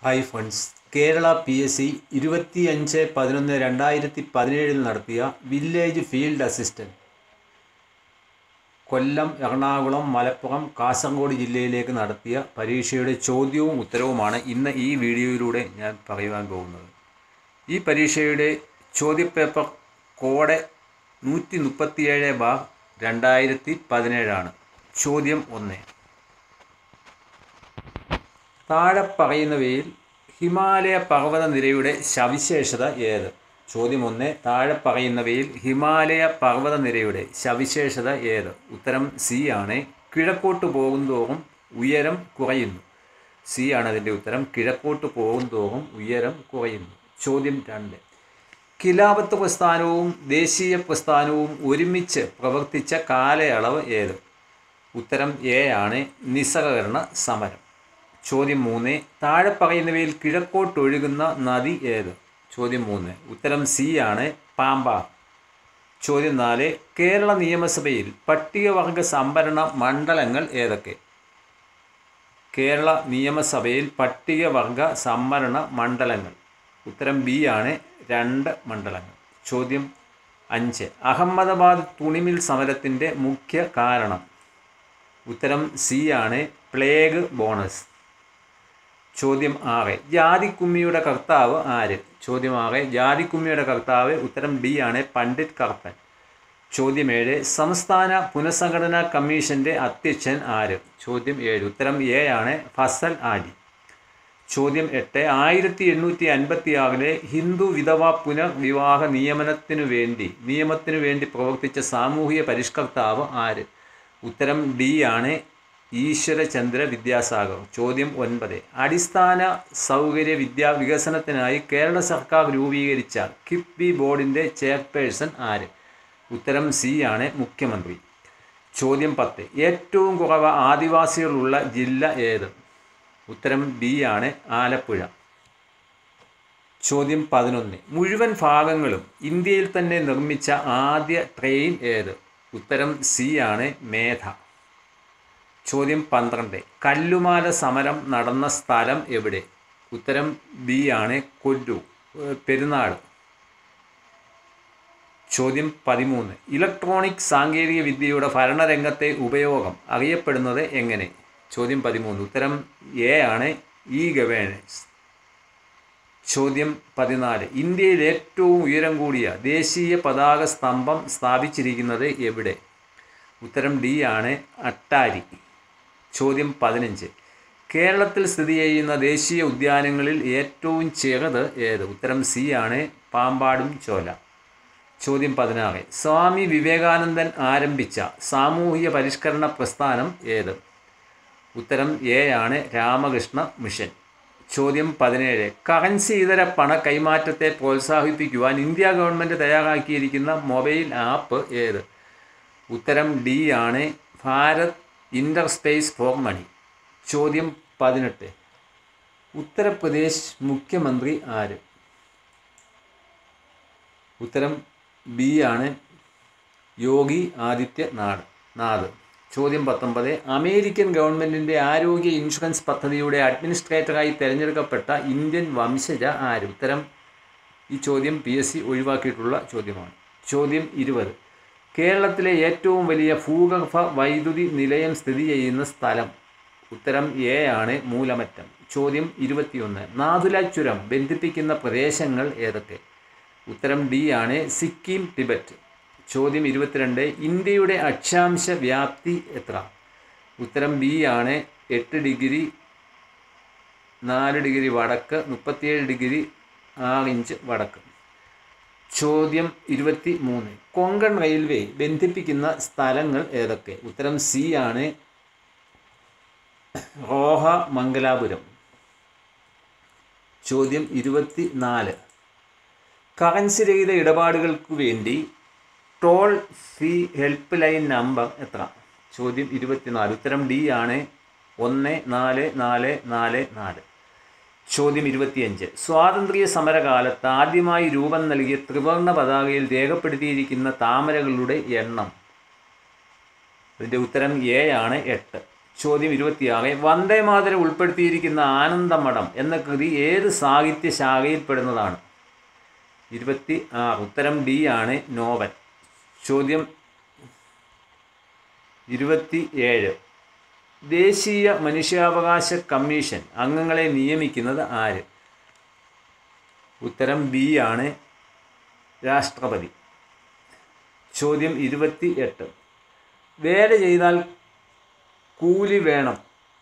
hi friends Kerala P S C ഇരുപത്തിയഞ്ച് പതിനൊന്ന് രണ്ടായിരത്തി പതിനേഴിൽ നടത്തിയ village field assistant Kollam Ernakulam Malappuram Kasaragod ജില്ലയിലേക്ക് നടത്തിയ പരീക്ഷയുടെ ചോദ്യവും ഉത്തരവുമാണ് ഇന്ന് ഈ വീഡിയോയിലൂടെ ഞാൻ പറയുവാൻ പോകുന്നത് ഈ പരീക്ഷയുടെ ചോദ്യപേപ്പർ കോഡ് നൂറ്റി മുപ്പത്തിയേഴ് ബാർ രണ്ടായിരത്തി പതിനേഴാണ് ചോദ്യം ഒന്ന് താഴെ പറയുന്നവയിൽ ഹിമാലയ പർവ്വത നിരയുടെ സവിശേഷത ഏത് ചോദ്യം ഒന്ന് താഴെ പറയുന്നവയിൽ ഹിമാലയ പർവ്വത നിരയുടെ സവിശേഷത ഏത് ഉത്തരം സി ആണ് കിഴക്കോട്ട് പോകുന്തോറും ഉയരം കുറയുന്നു സി ആണ് അതിൻ്റെ ഉത്തരം കിഴക്കോട്ട് പോകുന്തോറും ഉയരം കുറയുന്നു ചോദ്യം രണ്ട് ഖിലാഫത്ത് പ്രസ്ഥാനവും ദേശീയ പ്രസ്ഥാനവും ഒരുമിച്ച് പ്രവർത്തിച്ച കാലയളവ് ഏത് ഉത്തരം എ ആണ് നിസ്സഹകരണ സമരം ചോദ്യം മൂന്ന് താഴെ പറയുന്നവയിൽ കിഴക്കോട്ടൊഴുകുന്ന നദി ഏത് ചോദ്യം മൂന്ന് ഉത്തരം സി ആണ് പാമ്പാർ ചോദ്യം നാല് കേരള നിയമസഭയിൽ പട്ടികവർഗ സംവരണ മണ്ഡലങ്ങൾ ഏതൊക്കെ കേരള നിയമസഭയിൽ പട്ടികവർഗ സംവരണ മണ്ഡലങ്ങൾ ഉത്തരം ബി ആണ് രണ്ട് മണ്ഡലങ്ങൾ ചോദ്യം അഞ്ച് അഹമ്മദാബാദ് തുണിമിൽ സമരത്തിൻ്റെ മുഖ്യ കാരണം ഉത്തരം സി ആണ് പ്ലേഗ് ബോണസ് ചോദ്യം ആറ് ജാതിക്കുമ്മിയുടെ കർത്താവ് ആര് ചോദ്യം ആറ് ജാതിക്കുമ്മിയുടെ കർത്താവ് ഉത്തരം ഡി ആണ് പണ്ഡിറ്റ് കർപ്പൻ ചോദ്യം ഏഴ് സംസ്ഥാന പുനഃസംഘടനാ കമ്മീഷന്റെ അധ്യക്ഷൻ ആര് ചോദ്യം ഏഴ് ഉത്തരം എ ആണ് ഫസൽ ആലി ചോദ്യം എട്ട് ആയിരത്തി എണ്ണൂറ്റി അൻപത്തി ആറിലെ ഹിന്ദു വിധവ പുനർവിവാഹ നിയമനത്തിനു വേണ്ടി നിയമത്തിനു വേണ്ടി പ്രവർത്തിച്ച സാമൂഹിക പരിഷ്കർത്താവ് ആര് ഉത്തരം ഡി ആണ് ഈശ്വരചന്ദ്ര വിദ്യാസാഗർ ചോദ്യം ഒൻപത് അടിസ്ഥാന സൗകര്യ വിദ്യാ വികസനത്തിനായി കേരള സർക്കാർ രൂപീകരിച്ച കിഫ്ബി ബോർഡിൻ്റെ ചെയർപേഴ്സൺ ആര് ഉത്തരം സി ആണ് മുഖ്യമന്ത്രി ചോദ്യം പത്ത് ഏറ്റവും കുറവ് ആദിവാസികളുള്ള ജില്ല ഏത് ഉത്തരം ബി ആണ് ആലപ്പുഴ ചോദ്യം പതിനൊന്ന് മുഴുവൻ ഭാഗങ്ങളും ഇന്ത്യയിൽ തന്നെ നിർമ്മിച്ച ആദ്യ ട്രെയിൻ ഏത് ഉത്തരം സി ആണ് മേധ ചോദ്യം പന്ത്രണ്ട് കല്ലുമാല സമരം നടന്ന സ്ഥലം എവിടെ ഉത്തരം ബി ആണ് കൊല്ലു പെരുന്നാട് ചോദ്യം പതിമൂന്ന് ഇലക്ട്രോണിക് സാങ്കേതിക വിദ്യയുടെ ഭരണരംഗത്തെ ഉപയോഗം അറിയപ്പെടുന്നത് എങ്ങനെ ചോദ്യം പതിമൂന്ന് ഉത്തരം എ ആണ് ഇ ഗവേണൻസ് ചോദ്യം പതിനാല് ഇന്ത്യയിൽ ഏറ്റവും ഉയരം കൂടിയ ദേശീയ പതാക സ്തംഭം സ്ഥാപിച്ചിരിക്കുന്നത് എവിടെ ഉത്തരം ഡി ആണ് അട്ടാരി ചോദ്യം പതിനഞ്ച് കേരളത്തിൽ സ്ഥിതി ചെയ്യുന്ന ദേശീയ ഉദ്യാനങ്ങളിൽ ഏറ്റവും ചെറുത് ഏത് ഉത്തരം സി ആണ് പാമ്പാടും ചോല ചോദ്യം പതിനാറ് സ്വാമി വിവേകാനന്ദൻ ആരംഭിച്ച സാമൂഹിക പരിഷ്കരണ പ്രസ്ഥാനം ഏത് ഉത്തരം എ ആണ് രാമകൃഷ്ണ മിഷൻ ചോദ്യം പതിനേഴ് കറൻസി ഇതര പണ കൈമാറ്റത്തെ പ്രോത്സാഹിപ്പിക്കുവാൻ ഇന്ത്യ ഗവൺമെൻറ് തയ്യാറാക്കിയിരിക്കുന്ന മൊബൈൽ ആപ്പ് ഏത് ഉത്തരം ഡി ആണ് Bharat interface for money ചോദ്യം പതിനെട്ട് ഉത്തർപ്രദേശ് മുഖ്യമന്ത്രി ആര് ഉത്തരം ബി ആണ് യോഗി ആദിത്യ നാട് നാഥ് ചോദ്യം പത്തൊമ്പത് അമേരിക്കൻ ഗവൺമെൻറ്റിൻ്റെ ആരോഗ്യ ഇൻഷുറൻസ് പദ്ധതിയുടെ അഡ്മിനിസ്ട്രേറ്ററായി തിരഞ്ഞെടുക്കപ്പെട്ട ഇന്ത്യൻ വംശജ ആര് ഉത്തരം ഈ ചോദ്യം പി എസ് സി ഒഴിവാക്കിയിട്ടുള്ള ചോദ്യമാണ് ചോദ്യം ഇരുപത് കേരളത്തിലെ ഏറ്റവും വലിയ ഭൂഗർഭ വൈദ്യുതി നിലയം സ്ഥിതി ചെയ്യുന്ന സ്ഥലം ഉത്തരം എ ആണ് മൂലമറ്റം ചോദ്യം ഇരുപത്തിയൊന്ന് നാഥുല ചുരം ബന്ധിപ്പിക്കുന്ന പ്രദേശങ്ങൾ ഏതൊക്കെ ഉത്തരം ഡി ആണ് സിക്കിം ടിബറ്റ് ചോദ്യം ഇരുപത്തിരണ്ട് ഇന്ത്യയുടെ അക്ഷാംശ വ്യാപ്തി എത്ര ഉത്തരം ബി ആണ് എട്ട് ഡിഗ്രി നാല് ഡിഗ്രി വടക്ക് മുപ്പത്തിയേഴ് ഡിഗ്രി ആറ് ഇഞ്ച് വടക്ക് ചോദ്യം ഇരുപത്തി മൂന്ന് കൊങ്കൺ റെയിൽവേ ബന്ധിപ്പിക്കുന്ന സ്ഥലങ്ങൾ ഏതൊക്കെ ഉത്തരം സി ആണ് റോഹ മംഗലാപുരം ചോദ്യം ഇരുപത്തി നാല് കറൻസി രഹിത ഇടപാടുകൾക്ക് വേണ്ടി toll free help line number എത്ര ചോദ്യം ഇരുപത്തിനാല് ഉത്തരം ഡി ആണ് ഒന്ന് നാല് നാല് നാല് നാല് ചോദ്യം ഇരുപത്തിയഞ്ച് സ്വാതന്ത്ര്യ സമരകാലത്ത് ആദ്യമായി രൂപം നൽകിയ ത്രിവർണ പതാകയിൽ രേഖപ്പെടുത്തിയിരിക്കുന്ന താമരകളുടെ എണ്ണം ഇതിൻ്റെ ഉത്തരം എ ആണ് എട്ട് ചോദ്യം ഇരുപത്തിയാറ് വന്ദേ മാതരം ഉൾപ്പെടുത്തിയിരിക്കുന്ന ആനന്ദമഠം എന്ന കൃതി ഏത് സാഹിത്യ ശാഖയിൽപ്പെടുന്നതാണ് ഇരുപത്തി ആറ് ഉത്തരം ഡി ആണ് നോവൽ ചോദ്യം ഇരുപത്തി ഏഴ് ദേശീയ മനുഷ്യാവകാശ കമ്മീഷൻ അംഗങ്ങളെ നിയമിക്കുന്നത് ആര് ഉത്തരം ബി ആണ് രാഷ്ട്രപതി ചോദ്യം ഇരുപത്തി എട്ട് വേല ചെയ്താൽ കൂലി വേണം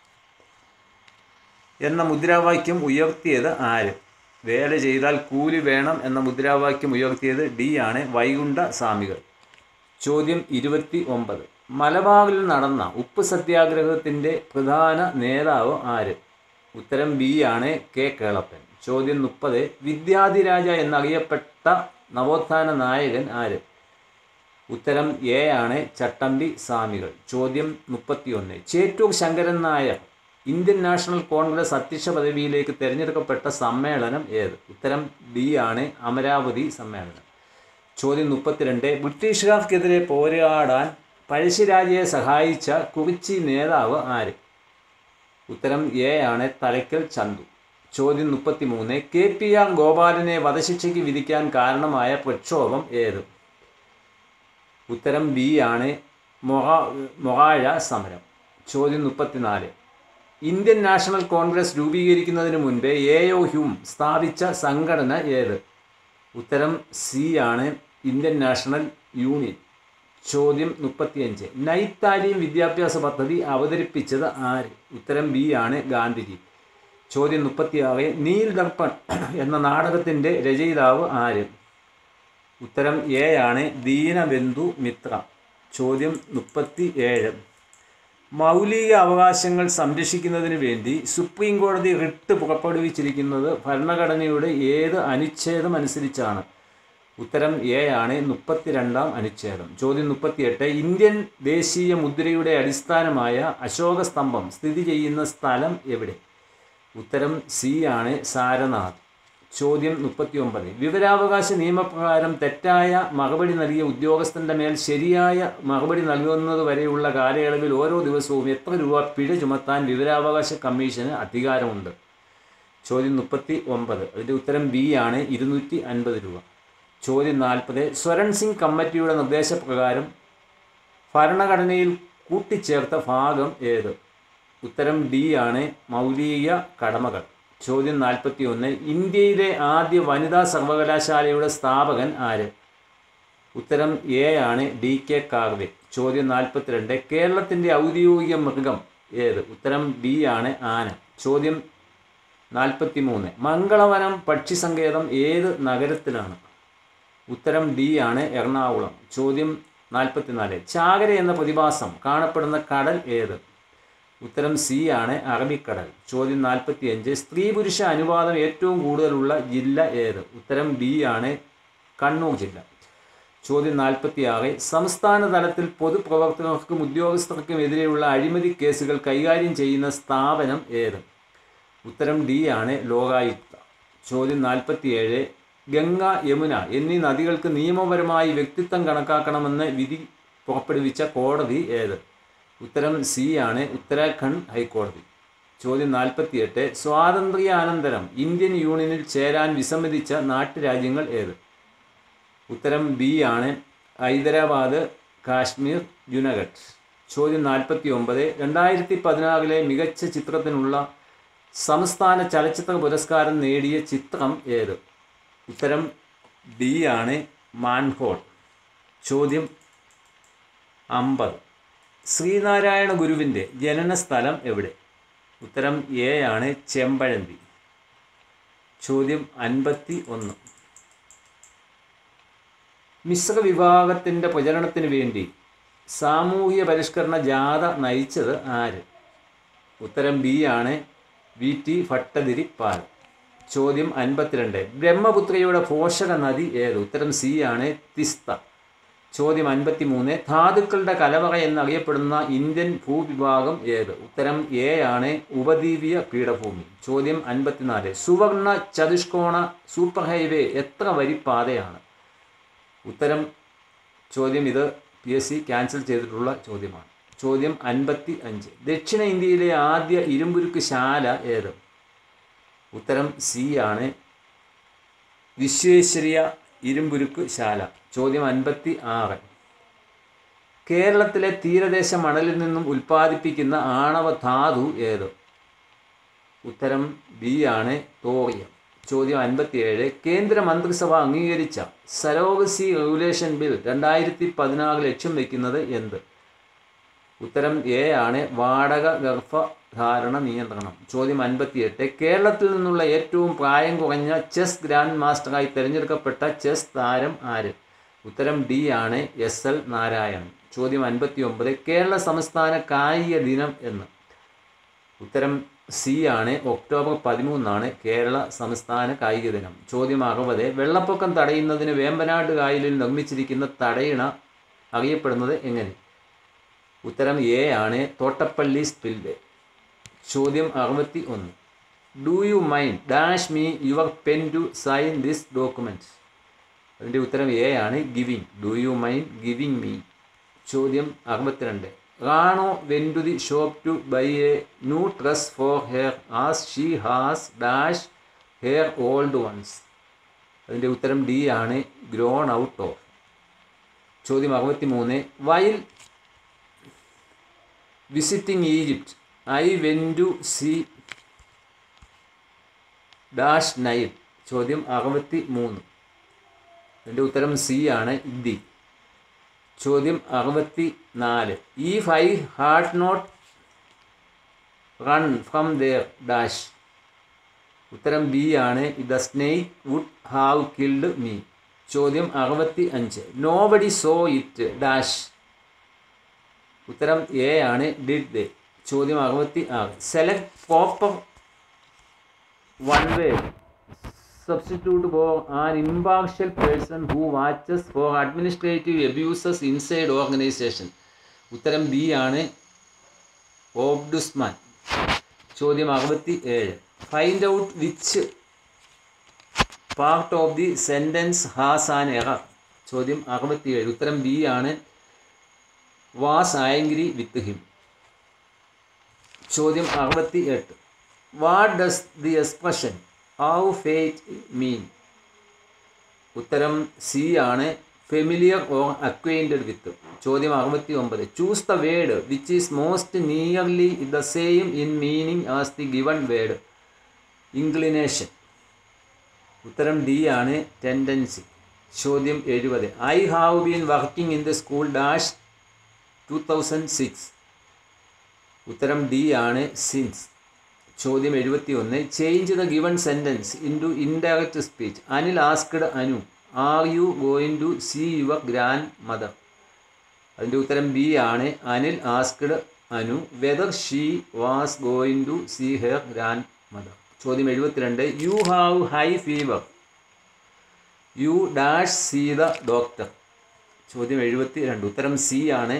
എന്ന മുദ്രാവാക്യം ഉയർത്തിയത് ആര് വേല ചെയ്താൽ കൂലി വേണം എന്ന മുദ്രാവാക്യം ഉയർത്തിയത് ഡി ആണ് വൈകുണ്ഠ സ്വാമികൾ ചോദ്യം ഇരുപത്തി ഒമ്പത് മലബാറിൽ നടന്ന ഉപ്പ് സത്യാഗ്രഹത്തിൻ്റെ പ്രധാന നേതാവ് ആര് ഉത്തരം ബി ആണ് കെ കേളപ്പൻ ചോദ്യം മുപ്പത് വിദ്യാധിരാജ എന്നറിയപ്പെട്ട നവോത്ഥാന നായകൻ ആര് ഉത്തരം എ ആണ് ചട്ടമ്പി സ്വാമികൾ ചോദ്യം മുപ്പത്തിയൊന്ന് Chettur Sankaran Nair Indian National Congress അധ്യക്ഷ പദവിയിലേക്ക് തിരഞ്ഞെടുക്കപ്പെട്ട സമ്മേളനം ഏത് ഉത്തരം ഡി ആണ് അമരാവതി സമ്മേളനം ചോദ്യം മുപ്പത്തിരണ്ട് ബ്രിട്ടീഷുകാർക്കെതിരെ പോരാടാൻ പഴശ്ശിരാജയെ സഹായിച്ച കുറിച്ചി നേതാവ് ആര് ഉത്തരം എ ആണ് തലയ്ക്കൽ ചന്തു ചോദ്യം മുപ്പത്തിമൂന്ന് കെ പി ആർ ഗോപാലനെ വധശിക്ഷയ്ക്ക് വിധിക്കാൻ കാരണമായ പ്രക്ഷോഭം ഏത് ഉത്തരം ബി ആണ് മൊഹ മൊഹാഴ സമരം ചോദ്യം മുപ്പത്തിനാല് ഇന്ത്യൻ നാഷണൽ കോൺഗ്രസ് രൂപീകരിക്കുന്നതിന് മുൻപ് എ ഒ ഹ്യൂം സ്ഥാപിച്ച സംഘടന ഏത് ഉത്തരം സി ആണ് ഇന്ത്യൻ നാഷണൽ യൂണിയൻ ചോദ്യം മുപ്പത്തിയഞ്ച് നൈറ്റ് താലീം വിദ്യാഭ്യാസ പദ്ധതി അവതരിപ്പിച്ചത് ആര് ഉത്തരം ബി ആണ് ഗാന്ധിജി ചോദ്യം മുപ്പത്തിയാറ് നീൽ ദർപ്പൺ എന്ന നാടകത്തിൻ്റെ രചയിതാവ് ആര് ഉത്തരം എ ആണ് ദീനബന്ധു മിത്ര ചോദ്യം മുപ്പത്തി ഏഴ് മൗലിക അവകാശങ്ങൾ സംരക്ഷിക്കുന്നതിന് വേണ്ടി സുപ്രീം കോടതി റിട്ട് പുറപ്പെടുവിച്ചിരിക്കുന്നത് ഭരണഘടനയുടെ ഏത് അനുച്ഛേദം അനുസരിച്ചാണ് ഉത്തരം എ ആണ് മുപ്പത്തിരണ്ടാം അനുച്ഛേദം ചോദ്യം മുപ്പത്തിയെട്ട് ഇന്ത്യൻ ദേശീയ മുദ്രയുടെ അടിസ്ഥാനമായ അശോക സ്തംഭം സ്ഥിതി ചെയ്യുന്ന സ്ഥലം എവിടെ ഉത്തരം സി ആണ് സാരനാഥ് ചോദ്യം മുപ്പത്തിയൊമ്പത് വിവരാവകാശ നിയമപ്രകാരം തെറ്റായ മറുപടി നൽകിയ ഉദ്യോഗസ്ഥൻ്റെ മേൽ ശരിയായ മറുപടി നൽകുന്നത് വരെയുള്ള കാലയളവിൽ ഓരോ ദിവസവും എത്ര രൂപ പിഴ ചുമത്താൻ വിവരാവകാശ കമ്മീഷന് അധികാരമുണ്ട് ചോദ്യം മുപ്പത്തി ഒമ്പത് അതിൻ്റെ ഉത്തരം ബി ആണ് ഇരുന്നൂറ്റി അൻപത് രൂപ ചോദ്യം നാൽപ്പത് സ്വരൺ സിംഗ് കമ്മിറ്റിയുടെ നിർദ്ദേശപ്രകാരം ഭരണഘടനയിൽ കൂട്ടിച്ചേർത്ത ഭാഗം ഏത് ഉത്തരം ഡി ആണ് മൗലിക കടമകൾ ചോദ്യം നാൽപ്പത്തി ഒന്ന് ഇന്ത്യയിലെ ആദ്യ വനിതാ സർവകലാശാലയുടെ സ്ഥാപകൻ ആര് ഉത്തരം എ ആണ് ഡി കെ കാർവെ ചോദ്യം നാൽപ്പത്തിരണ്ട് കേരളത്തിൻ്റെ ഔദ്യോഗിക മൃഗം ഏത് ഉത്തരം ഡി ആണ് ആന ചോദ്യം നാൽപ്പത്തി മൂന്ന് മംഗളവനം പക്ഷി സങ്കേതം ഏത് നഗരത്തിലാണ് ഉത്തരം ഡി ആണ് എറണാകുളം ചോദ്യം നാൽപ്പത്തിനാല് ചാകര എന്ന പ്രതിഭാസം കാണപ്പെടുന്ന കടൽ ഏത് ഉത്തരം സി ആണ് അറബിക്കടൽ ചോദ്യം നാൽപ്പത്തിയഞ്ച് സ്ത്രീ പുരുഷ അനുപാതം ഏറ്റവും കൂടുതലുള്ള ജില്ല ഏത് ഉത്തരം ബി ആണ് കണ്ണൂർ ജില്ല ചോദ്യം നാൽപ്പത്തിയാറ് സംസ്ഥാന തലത്തിൽ പൊതുപ്രവർത്തകർക്കും ഉദ്യോഗസ്ഥർക്കും എതിരെയുള്ള അഴിമതി കേസുകൾ കൈകാര്യം ചെയ്യുന്ന സ്ഥാപനം ഏത് ഉത്തരം ഡി ആണ് ലോകായുക്ത ചോദ്യം നാൽപ്പത്തിയേഴ് ഗംഗ യമുന എന്നീ നദികൾക്ക് നിയമപരമായി വ്യക്തിത്വം കണക്കാക്കണമെന്ന് വിധി പുറപ്പെടുവിച്ച കോടതി ഏത് ഉത്തരം സി ആണ് ഉത്തരാഖണ്ഡ് ഹൈക്കോടതി ചോദ്യം നാൽപ്പത്തിയെട്ട് സ്വാതന്ത്ര്യാനന്തരം ഇന്ത്യൻ യൂണിയനിൽ ചേരാൻ വിസമ്മതിച്ച നാട്ടുരാജ്യങ്ങൾ ഏത് ഉത്തരം ബി ആണ് ഹൈദരാബാദ് കാശ്മീർ ജുനഗഡ് ചോദ്യം നാൽപ്പത്തി ഒമ്പത് രണ്ടായിരത്തി പതിനാറിലെ മികച്ച ചിത്രത്തിനുള്ള സംസ്ഥാന ചലച്ചിത്ര പുരസ്കാരം നേടിയ ചിത്രം ഏത് ഉത്തരം ഡി ആണ് മാൻഹോൾ ചോദ്യം അമ്പത് ശ്രീനാരായണ ഗുരുവിൻ്റെ ജനന സ്ഥലം എവിടെ ഉത്തരം എ ആണ് ചെമ്പഴന്തി ചോദ്യം അൻപത്തി ഒന്ന് മിശ്ര വിഭാഗത്തിൻ്റെ പ്രചരണത്തിന് വേണ്ടി സാമൂഹിക പരിഷ്കരണ ജാഥ നയിച്ചത് ആര് ഉത്തരം ബി ആണ് വി ടി ഭട്ടതിരിപ്പാൽ ചോദ്യം അൻപത്തിരണ്ട് ബ്രഹ്മപുത്രയുടെ പോഷക നദി ഏത് ഉത്തരം സി ആണ് തിസ്ത ചോദ്യം അൻപത്തി മൂന്ന് ധാതുക്കളുടെ കലവറ എന്നറിയപ്പെടുന്ന ഇന്ത്യൻ ഭൂവിഭാഗം ഏത് ഉത്തരം എ ആണ് ഉപദ്വീപീയ പീഠഭൂമി ചോദ്യം അൻപത്തിനാല് സുവർണ ചതുഷ്കോണ സൂപ്പർ ഹൈവേ എത്ര വരി പാതയാണ് ഉത്തരം ചോദ്യം ഇത് പി എസ് സി ക്യാൻസൽ ചെയ്തിട്ടുള്ള ചോദ്യമാണ് ചോദ്യം അൻപത്തി അഞ്ച് ദക്ഷിണ ഇന്ത്യയിലെ ആദ്യ ഇരുമ്പുരുക്ക് ശാല ഏത് ഉത്തരം സി ആണ് വിശ്വേശ്വരിയ ഇരുമ്പുരുക്ക് ശാല ചോദ്യം അൻപത്തി ആറ് കേരളത്തിലെ തീരദേശ മണലിൽ നിന്നും ഉൽപ്പാദിപ്പിക്കുന്ന ആണവ ധാതു ഏത് ഉത്തരം ബി ആണ് തോറിയം ചോദ്യം അൻപത്തിയേഴ് കേന്ദ്ര മന്ത്രിസഭ അംഗീകരിച്ച സരോഗസി റെഗുലേഷൻ ബിൽ രണ്ടായിരത്തി പതിനാറ് ലക്ഷ്യം വയ്ക്കുന്നത് എന്ത് ഉത്തരം എ ആണ് വാടക ഗർഭധാരണ നിയന്ത്രണം ചോദ്യം അൻപത്തിയെട്ട് കേരളത്തിൽ നിന്നുള്ള ഏറ്റവും പ്രായം കുറഞ്ഞ ചെസ് ഗ്രാൻഡ് മാസ്റ്ററായി തിരഞ്ഞെടുക്കപ്പെട്ട ചെസ് താരം ആര് ഉത്തരം ഡി ആണ് എസ് എൽ നാരായണൻ ചോദ്യം അൻപത്തി ഒമ്പത് കേരള സംസ്ഥാന കായിക ദിനം എന്ന് ഉത്തരം സി ആണ് ഒക്ടോബർ പതിമൂന്നാണ് കേരള സംസ്ഥാന കായിക ദിനം ചോദ്യം അറുപത് വെള്ളപ്പൊക്കം തടയുന്നതിന് വേമ്പനാട് കായലിൽ നിർമ്മിച്ചിരിക്കുന്ന തടയിണ അറിയപ്പെടുന്നത് എങ്ങനെ ഉത്തരം എ ആണ് തോട്ടപ്പള്ളി സ്പിൽവേ ചോദ്യം അറുപത്തി ഒന്ന് do you mind dash me your pen to sign this document അതിൻ്റെ ഉത്തരം എ ആണ് giving do you mind giving me ചോദ്യം അറുപത്തിരണ്ട് Rano went to the shop to buy a new dress for her as she has dash her old ones അതിൻ്റെ ഉത്തരം D ആണ് grown out of ചോദ്യം അറുപത്തി മൂന്ന് while visiting Egypt I went to see dash Nile ചോദ്യം അറുപത്തി മൂന്ന് അതിൻ്റെ ഉത്തരം സി ആണ് ദി ചോദ്യം അറുപത്തി നാല് if I had not run from there dash ഉത്തരം ബി ആണ് the snake would have killed me ചോദ്യം അറുപത്തി അഞ്ച് നോബഡി സോ ഇറ്റ് ഡാഷ് ഉത്തരം എ ആണ് ഡിഡ് ദേ ചോദ്യം അറുപത്തി ആറ് സെലക്ട് പ്രോപ്പർ വൺ വേ substitute for an impartial person who watches for administrative abuses inside organisation ഉത്തരം ബി ആണ് ഓബ്ഡുസ്മാൻ ചോദ്യം അറുപത്തി ഏഴ് find out which part of the sentence has an error ചോദ്യം അറുപത്തിയേഴ് ഉത്തരം ബി ആണ് വാസ് ആംഗ്രി വിത്ത് ഹിം ചോദ്യം അറുപത്തി എട്ട് what does the expression how fate mean ഉത്തരം സി ആണ് ഫെമിലിയർ ഓർ അക്വൈൻറ്റഡ് വിത്ത് ചോദ്യം അറുപത്തി ഒമ്പത് choose the word which is most nearly the same in meaning as the given word inclination ഉത്തരം D ആണ് ടെൻഡൻസി ചോദ്യം എഴുപത് I have been working in the school dash two thousand six ഉത്തരം D ആണ് since ചോദ്യം എഴുപത്തി ഒന്ന് change the given sentence into indirect speech Anil asked Anu are you going to see your grandmother അതിൻ്റെ ഉത്തരം B ആണ് Anil asked Anu whether she was going to see her grandmother ചോദ്യം എഴുപത്തിരണ്ട് you have high fever you dash see the doctor ചോദ്യം എഴുപത്തി രണ്ട് ഉത്തരം C ആണ്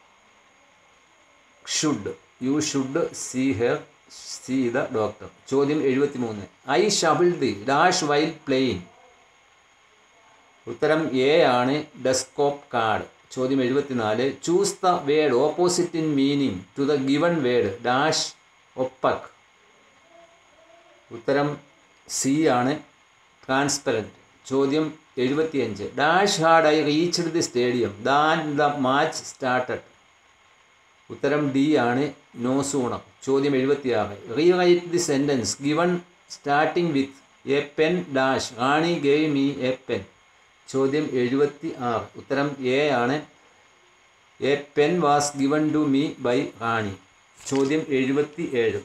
should you should see her see the doctor ചോദ്യം എഴുപത്തി മൂന്ന് ഐ ഷബിൾ ദി ഡാഷ് വൈൽ പ്ലെയിൻ ഉത്തരം എ ആണ് ഡെസ്കോപ്പ് കാർഡ് ചോദ്യം എഴുപത്തിനാല് choose the word opposite in meaning to the given word dash opaque ഉത്തരം സി ആണ് ട്രാൻസ്പെറൻറ്റ് ചോദ്യം എഴുപത്തിയഞ്ച് dash had I reached the stadium than the match started ഉത്തരം ഡി ആണ് നോ സൂണർ ചോദ്യം എഴുപത്തിയാറ് rewrite the sentence given starting with a pen dash Rani gave me a pen ചോദ്യം എഴുപത്തി ആറ് ഉത്തരം എ ആണ് a pen was given to me by Rani ചോദ്യം എഴുപത്തി ഏഴ്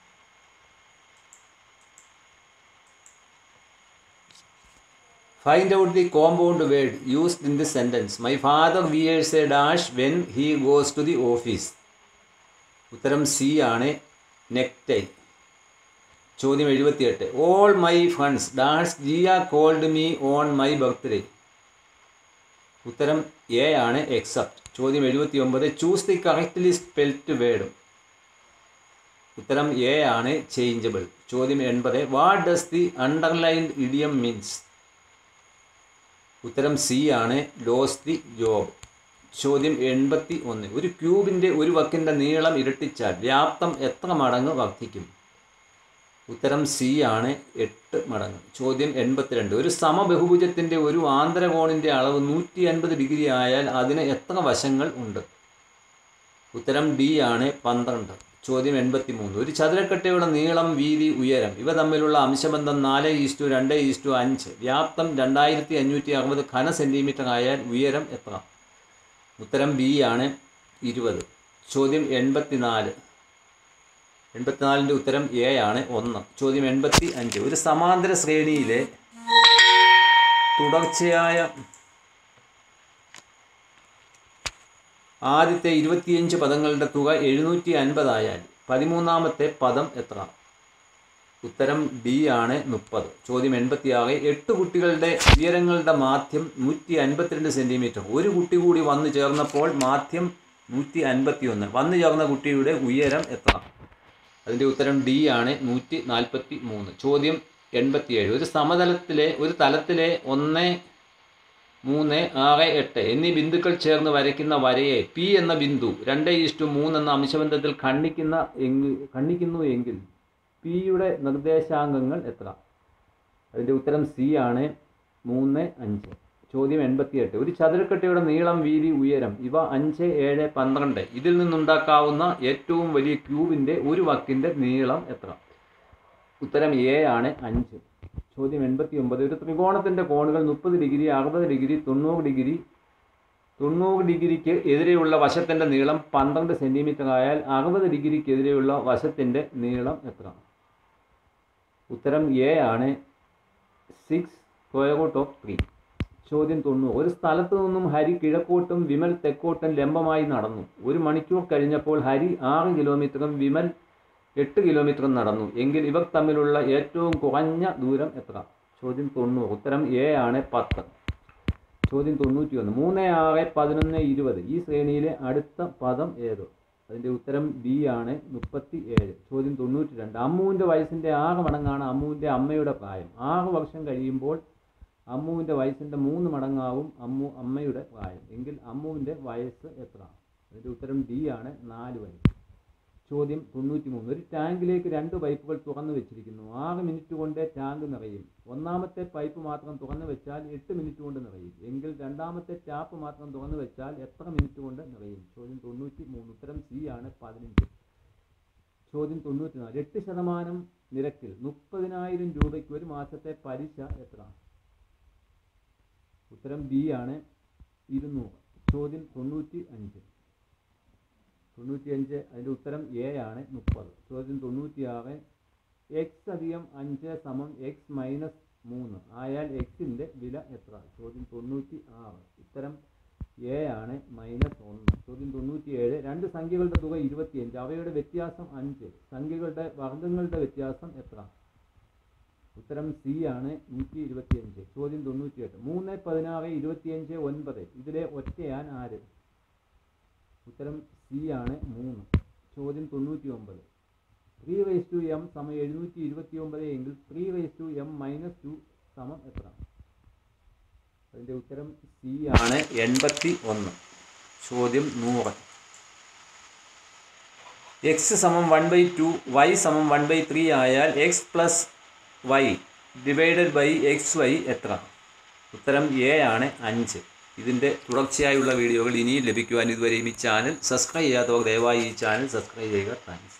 find out the compound word used in the sentence my father wears a dash when he goes to the office ഉത്തരം C ആണ് നെക്ടൈ ചോദ്യം എഴുപത്തിയെട്ട് all my friends dash Jiya called me on my birthday ഉത്തരം A ആണ് except ചോദ്യം എഴുപത്തി ഒമ്പത് choose the correctly spelt word ഉത്തരം എ ആണ് ചേഞ്ചബിൾ ചോദ്യം എൺപത് what does the underlined idiom means ഉത്തരം സി ആണ് ലോസ് ദി ജോബ് ചോദ്യം എൺപത്തി ഒന്ന് ഒരു ക്യൂബിൻ്റെ ഒരു വക്കിൻ്റെ നീളം ഇരട്ടിച്ചാൽ വ്യാപ്തം എത്ര മടങ്ങ് വർദ്ധിക്കും ഉത്തരം സി ആണ് എട്ട് മടങ്ങ് ചോദ്യം എൺപത്തിരണ്ട് ഒരു സമബഹുഭുജത്തിൻ്റെ ഒരു ആന്തരകോണിൻ്റെ അളവ് നൂറ്റി അൻപത് ഡിഗ്രി ആയാൽ അതിന് എത്ര വശങ്ങൾ ഉണ്ട് ഉത്തരം ഡി ആണ് പന്ത്രണ്ട് ചോദ്യം എൺപത്തി മൂന്ന് ഒരു ചതുരക്കട്ടയുടെ നീളം വീതി ഉയരം ഇവ തമ്മിലുള്ള അംശബന്ധം നാല് ഈസ്റ്റു രണ്ട് ഈസ്റ്റു അഞ്ച് വ്യാപ്തം രണ്ടായിരത്തി അഞ്ഞൂറ്റി അറുപത് ഘന സെൻറ്റിമീറ്റർ ആയാൽ ഉയരം എത്ര ഉത്തരം ബി ആണ് ഇരുപത് ചോദ്യം എൺപത്തിനാല് എൺപത്തിനാലിൻ്റെ ഉത്തരം എ ആണ് ഒന്ന് ചോദ്യം എൺപത്തി അഞ്ച് ഒരു സമാന്തര ശ്രേണിയിലെ തുടർച്ചയായ ആദ്യത്തെ ഇരുപത്തിയഞ്ച് പദങ്ങളുടെ തുക എഴുന്നൂറ്റി അൻപതായാൽ പതിമൂന്നാമത്തെ പദം എത്ര ഉത്തരം ഡി ആണ് മുപ്പത് ചോദ്യം എൺപത്തിയാറ് എട്ട് കുട്ടികളുടെ ഉയരങ്ങളുടെ മാധ്യം നൂറ്റി അൻപത്തിരണ്ട് സെൻറ്റിമീറ്റർ ഒരു കുട്ടി കൂടി വന്നു ചേർന്നപ്പോൾ മാധ്യം നൂറ്റി അൻപത്തി ഒന്ന് വന്നു ചേർന്ന കുട്ടിയുടെ ഉയരം എത്ര അതിൻ്റെ ഉത്തരം ഡി ആണ് നൂറ്റി നാൽപ്പത്തി മൂന്ന് ചോദ്യം എൺപത്തിയേഴ് ഒരു സമതലത്തിലെ ഒരു തലത്തിലെ ഒന്ന് മൂന്ന് ആറ് എട്ട് എന്നീ ബിന്ദുക്കൾ ചേർന്ന് വരയ്ക്കുന്ന വരയെ പി എന്ന ബിന്ദു രണ്ട് ഈസ്റ്റു മൂന്ന് എന്ന അംശബന്ധത്തിൽ ഖണ്ഡിക്കുന്ന എങ്കിൽ ഖണ്ഡിക്കുന്നു എങ്കിൽ പിയുടെ നിർദ്ദേശാംഗങ്ങൾ എത്ര അതിൻ്റെ ഉത്തരം സി ആണ് മൂന്ന് അഞ്ച് ചോദ്യം എൺപത്തിയെട്ട് ഒരു ചതുരക്കട്ടയുടെ നീളം വീതി ഉയരം ഇവ അഞ്ച് ഏഴ് പന്ത്രണ്ട് ഇതിൽ നിന്നുണ്ടാക്കാവുന്ന ഏറ്റവും വലിയ ക്യൂബിൻ്റെ ഒരു വക്കിൻ്റെ നീളം എത്ര ഉത്തരം എ ആണ് അഞ്ച് ചോദ്യം എൺപത്തി ഒമ്പത് ഒരു ത്രികോണത്തിൻ്റെ കോണുകൾ മുപ്പത് ഡിഗ്രി അറുപത് ഡിഗ്രി തൊണ്ണൂറ് ഡിഗ്രി തൊണ്ണൂറ് ഡിഗ്രിക്ക് എതിരെയുള്ള വശത്തിൻ്റെ നീളം പന്ത്രണ്ട് സെൻറ്റിമീറ്റർ ആയാൽ അറുപത് ഡിഗ്രിക്ക് എതിരെയുള്ള വശത്തിൻ്റെ നീളം എത്ര ഉത്തരം എ ആണ് six square root of three ചോദ്യം തൊണ്ണൂറ് ഒരു സ്ഥലത്തു നിന്നും ഹരി കിഴക്കോട്ടും വിമൽ തെക്കോട്ടും ലംബമായി നടന്നു ഒരു മണിക്കൂർ കഴിഞ്ഞപ്പോൾ ഹരി ആറ് കിലോമീറ്ററും വിമൽ എട്ട് കിലോമീറ്ററും നടന്നു എങ്കിൽ ഇവർ തമ്മിലുള്ള ഏറ്റവും കുറഞ്ഞ ദൂരം എത്ര ചോദ്യം തൊണ്ണൂറ് ഉത്തരം എ ആണ് പത്ത് ചോദ്യം തൊണ്ണൂറ്റി ഒന്ന് മൂന്ന് ആറ് പതിനൊന്ന് ഇരുപത് ഈ ശ്രേണിയിലെ അടുത്ത പദം ഏത് അതിൻ്റെ ഉത്തരം ബി ആണ് മുപ്പത്തി ഏഴ് ചോദ്യം തൊണ്ണൂറ്റി രണ്ട് അമ്മുവിൻ്റെ വയസ്സിൻ്റെ ആറ് മടങ്ങാണ് അമ്മുവിൻ്റെ അമ്മയുടെ പ്രായം ആറ് വർഷം കഴിയുമ്പോൾ അമ്മുവിൻ്റെ വയസ്സിൻ്റെ മൂന്ന് മടങ്ങാവും അമ്മു അമ്മയുടെ പ്രായം എങ്കിൽ അമ്മുവിൻ്റെ വയസ്സ് എത്ര അതിൻ്റെ ഉത്തരം ഡി ആണ് നാല് വയസ്സ് ചോദ്യം തൊണ്ണൂറ്റി മൂന്ന് ഒരു ടാങ്കിലേക്ക് രണ്ട് പൈപ്പുകൾ തുറന്നു വെച്ചിരിക്കുന്നു ആറ് മിനിറ്റ് കൊണ്ട് ടാങ്ക് നിറയും ഒന്നാമത്തെ പൈപ്പ് മാത്രം തുറന്നു വെച്ചാൽ എട്ട് മിനിറ്റ് കൊണ്ട് നിറയും എങ്കിൽ രണ്ടാമത്തെ ടാപ്പ് മാത്രം തുറന്നു വെച്ചാൽ എത്ര മിനിറ്റ് കൊണ്ട് നിറയും ചോദ്യം തൊണ്ണൂറ്റി മൂന്ന് ഉത്തരം സി ആണ് പതിനഞ്ച് ചോദ്യം തൊണ്ണൂറ്റി നാല് എട്ട് ശതമാനം നിരക്കിൽ മുപ്പതിനായിരം രൂപയ്ക്ക് ഒരു മാസത്തെ പലിശ എത്ര ഉത്തരം ബി ആണ് ഇരുന്നൂറ് ചോദ്യം തൊണ്ണൂറ്റി അഞ്ച് തൊണ്ണൂറ്റിയഞ്ച് അതിൻ്റെ ഉത്തരം എ ആണ് മുപ്പത് ചോദ്യം തൊണ്ണൂറ്റിയാറ് എക്സ് അധികം അഞ്ച് സമം എക്സ് മൈനസ് മൂന്ന് ആയാൽ എക്സിൻ്റെ വില എത്ര ചോദ്യം തൊണ്ണൂറ്റി ആറ് ഉത്തരം എ ആണ് മൈനസ് ഒന്ന് ചോദ്യം തൊണ്ണൂറ്റിയേഴ് രണ്ട് സംഖ്യകളുടെ തുക ഇരുപത്തിയഞ്ച് അവയുടെ വ്യത്യാസം അഞ്ച് സംഖ്യകളുടെ വർഗ്ഗങ്ങളുടെ വ്യത്യാസം എത്ര ഉത്തരം സി ആണ് നൂറ്റി ഇരുപത്തിയഞ്ച് ചോദ്യം തൊണ്ണൂറ്റിയെട്ട് മൂന്ന് പതിനാറ് ഇരുപത്തിയഞ്ച് ഒൻപത് ഇതിലെ ഒറ്റയാൻ ആര് ഉത്തരം സി ആണ് മൂന്ന് ചോദ്യം തൊണ്ണൂറ്റി ഒമ്പത് ത്രീ റേസ് ടു എം സമം എഴുന്നൂറ്റി ഇരുപത്തി ഒമ്പത് എങ്കിൽ three raise to M minus two സമം എത്ര അതിൻ്റെ ഉത്തരം സി ആണ് എൺപത്തി ഒന്ന് ചോദ്യം നൂറ് എക്സ് സമം വൺ ബൈ ടു വൈ സമം വൺ ബൈ ത്രീ ആയാൽ x plus y divided by x y എത്ര ഉത്തരം എ ആണ് അഞ്ച് ഇതിൻ്റെ തുടർച്ചയായുള്ള വീഡിയോകൾ ഇനിയും ലഭിക്കുവാൻ ഇതുവരെയും ഈ ചാനൽ സബ്സ്ക്രൈബ് ചെയ്യാത്തവർ ദയവായി ഈ ചാനൽ സബ്സ്ക്രൈബ് ചെയ്യുക താങ്ക്സ്